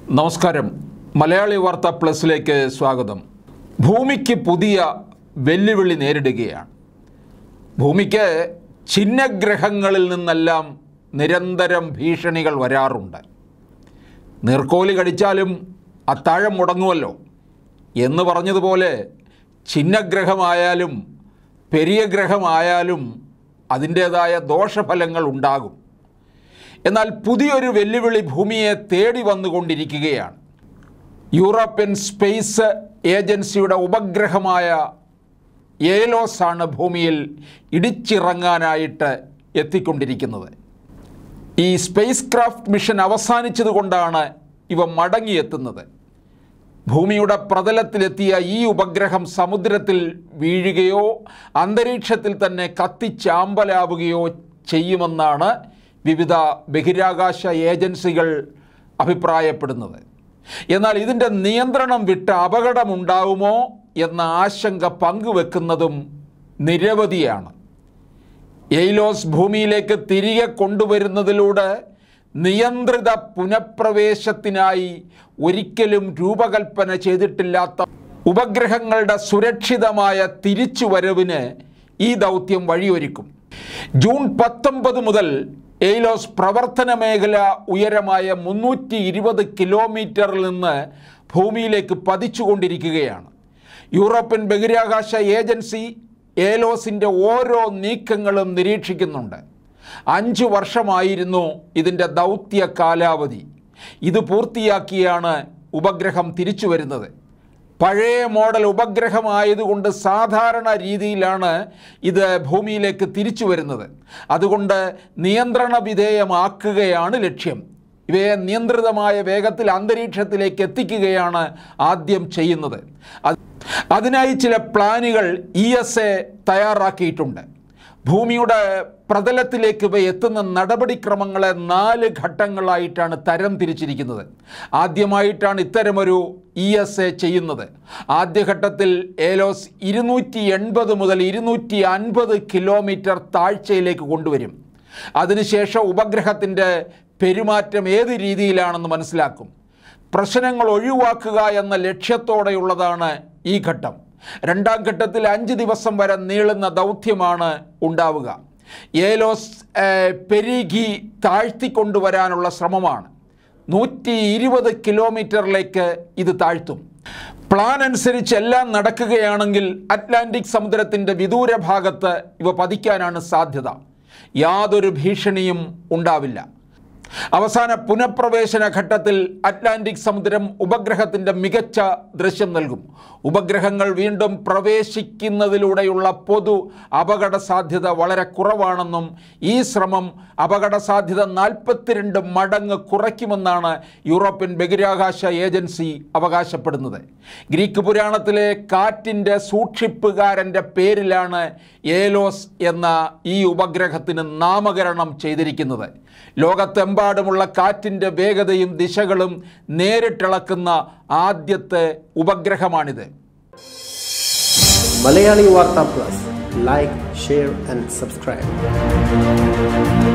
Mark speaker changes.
Speaker 1: നമസ്കാരം മലയാളി വാർത്ത പ്ലസിലേക്ക് സ്വാഗതം ഭൂമിക്ക് പുതിയ വെല്ലുവിളി നേരിടുകയാണ് ഭൂമിക്ക് ചിഹ്നഗ്രഹങ്ങളിൽ നിന്നെല്ലാം നിരന്തരം ഭീഷണികൾ വരാറുണ്ട് നീർക്കോലി കടിച്ചാലും അത്താഴം മുടങ്ങുമല്ലോ എന്ന് പറഞ്ഞതുപോലെ ചിഹ്നഗ്രഹമായാലും പെരിയ ഗ്രഹമായാലും അതിൻ്റേതായ ദോഷഫലങ്ങൾ ഉണ്ടാകും എന്നാൽ പുതിയൊരു വെല്ലുവിളി ഭൂമിയെ തേടി വന്നുകൊണ്ടിരിക്കുകയാണ് യൂറോപ്യൻ സ്പേസ് ഏജൻസിയുടെ ഉപഗ്രഹമായ ഏലോസ് ആണ് ഭൂമിയിൽ ഇടിച്ചിറങ്ങാനായിട്ട് എത്തിക്കൊണ്ടിരിക്കുന്നത് ഈ സ്പേസ് ക്രാഫ്റ്റ് മിഷൻ അവസാനിച്ചതുകൊണ്ടാണ് ഇവ മടങ്ങിയെത്തുന്നത് ഭൂമിയുടെ പ്രതലത്തിലെത്തിയ ഈ ഉപഗ്രഹം സമുദ്രത്തിൽ വീഴുകയോ അന്തരീക്ഷത്തിൽ തന്നെ കത്തിച്ചാമ്പലാവുകയോ ചെയ്യുമെന്നാണ് വിവിധ ബഹിരാകാശ ഏജൻസികൾ അഭിപ്രായപ്പെടുന്നത് എന്നാൽ ഇതിൻ്റെ നിയന്ത്രണം വിട്ട് അപകടമുണ്ടാവുമോ എന്ന ആശങ്ക പങ്കുവെക്കുന്നതും നിരവധിയാണ് എയ്ലോസ് ഭൂമിയിലേക്ക് തിരികെ കൊണ്ടുവരുന്നതിലൂടെ നിയന്ത്രിത പുനഃപ്രവേശത്തിനായി ഒരിക്കലും രൂപകൽപ്പന ചെയ്തിട്ടില്ലാത്ത ഉപഗ്രഹങ്ങളുടെ സുരക്ഷിതമായ തിരിച്ചുവരവിന് ഈ ദൗത്യം വഴിയൊരുക്കും ജൂൺ പത്തൊമ്പത് മുതൽ എയ്ലോസ് പ്രവർത്തന മേഖല ഉയരമായ മുന്നൂറ്റി ഇരുപത് കിലോമീറ്ററിൽ നിന്ന് ഭൂമിയിലേക്ക് പതിച്ചുകൊണ്ടിരിക്കുകയാണ് യൂറോപ്യൻ ബഹിരാകാശ ഏജൻസി ഏലോസിൻ്റെ ഓരോ നീക്കങ്ങളും നിരീക്ഷിക്കുന്നുണ്ട് അഞ്ച് വർഷമായിരുന്നു ഇതിൻ്റെ ദൗത്യ കാലാവധി ഇത് പൂർത്തിയാക്കിയാണ് ഉപഗ്രഹം തിരിച്ചു വരുന്നത് പഴയ മോഡൽ ഉപഗ്രഹമായതുകൊണ്ട് സാധാരണ രീതിയിലാണ് ഇത് ഭൂമിയിലേക്ക് തിരിച്ചു വരുന്നത് അതുകൊണ്ട് നിയന്ത്രണ വിധേയമാക്കുകയാണ് ലക്ഷ്യം ഇവയെ നിയന്ത്രിതമായ വേഗത്തിൽ അന്തരീക്ഷത്തിലേക്ക് എത്തിക്കുകയാണ് ആദ്യം ചെയ്യുന്നത് അത് അതിനായി ചില പ്ലാനുകൾ ഇ എസ് എ തയ്യാറാക്കിയിട്ടുണ്ട് ഭൂമിയുടെ പ്രതലത്തിലേക്ക് ഇവ എത്തുന്ന നടപടിക്രമങ്ങളെ നാല് ഘട്ടങ്ങളായിട്ടാണ് തരം തിരിച്ചിരിക്കുന്നത് ആദ്യമായിട്ടാണ് ഇത്തരമൊരു ഇ എസ് എ ചെയ്യുന്നത് ആദ്യഘട്ടത്തിൽ ഏലോസ് ഇരുന്നൂറ്റി എൺപത് മുതൽ ഇരുന്നൂറ്റി അൻപത് കിലോമീറ്റർ താഴ്ചയിലേക്ക് കൊണ്ടുവരും അതിനുശേഷം ഉപഗ്രഹത്തിൻ്റെ പെരുമാറ്റം ഏത് രീതിയിലാണെന്ന് മനസ്സിലാക്കും പ്രശ്നങ്ങൾ ഒഴിവാക്കുക എന്ന ലക്ഷ്യത്തോടെയുള്ളതാണ് ഈ ഘട്ടം രണ്ടാം ഘട്ടത്തിൽ അഞ്ച് ദിവസം വരെ നീളുന്ന ദൗത്യമാണ് ഉണ്ടാവുക ഏലോസ് ഏഹ്, പെരുകി താഴ്ത്തിക്കൊണ്ടുവരാനുള്ള ശ്രമമാണ് നൂറ്റി ഇരുപത് കിലോമീറ്ററിലേക്ക് ഇത് താഴ്ത്തും പ്ലാൻ അനുസരിച്ച് എല്ലാം നടക്കുകയാണെങ്കിൽ അറ്റ്ലാന്റിക് സമുദ്രത്തിൻ്റെ വിദൂര ഭാഗത്ത് ഇവ പതിക്കാനാണ് സാധ്യത യാതൊരു ഭീഷണിയും ഉണ്ടാവില്ല അവസാന പുനഃപ്രവേശന ഘട്ടത്തിൽ അറ്റ്ലാന്റിക് സമുദ്രം ഉപഗ്രഹത്തിൻ്റെ മികച്ച ദൃശ്യം നൽകും ഉപഗ്രഹങ്ങൾ വീണ്ടും പ്രവേശിക്കുന്നതിലൂടെയുള്ള പൊതു അപകട സാധ്യത വളരെ കുറവാണെന്നും ഈ ശ്രമം അപകട സാധ്യത നാൽപ്പത്തിരണ്ട് മടങ്ങ് കുറയ്ക്കുമെന്നാണ് യൂറോപ്യൻ ബഹിരാകാശ ഏജൻസി അവകാശപ്പെടുന്നത് ഗ്രീക്ക് പുരാണത്തിലെ കാറ്റിൻ്റെ സൂക്ഷിപ്പുകാരൻ്റെ പേരിലാണ് ഏലോസ് എന്ന ഈ ഉപഗ്രഹത്തിന് നാമകരണം ചെയ്തിരിക്കുന്നത് ലോകത്തെമ്പാടുമുള്ള കാറ്റിൻ്റെ വേഗതയും ദിശകളും നേരിട്ടിളക്കുന്ന ആദ്യത്തെ ഉപഗ്രഹമാണിത്
Speaker 2: Malayali Vartha plus like share and subscribe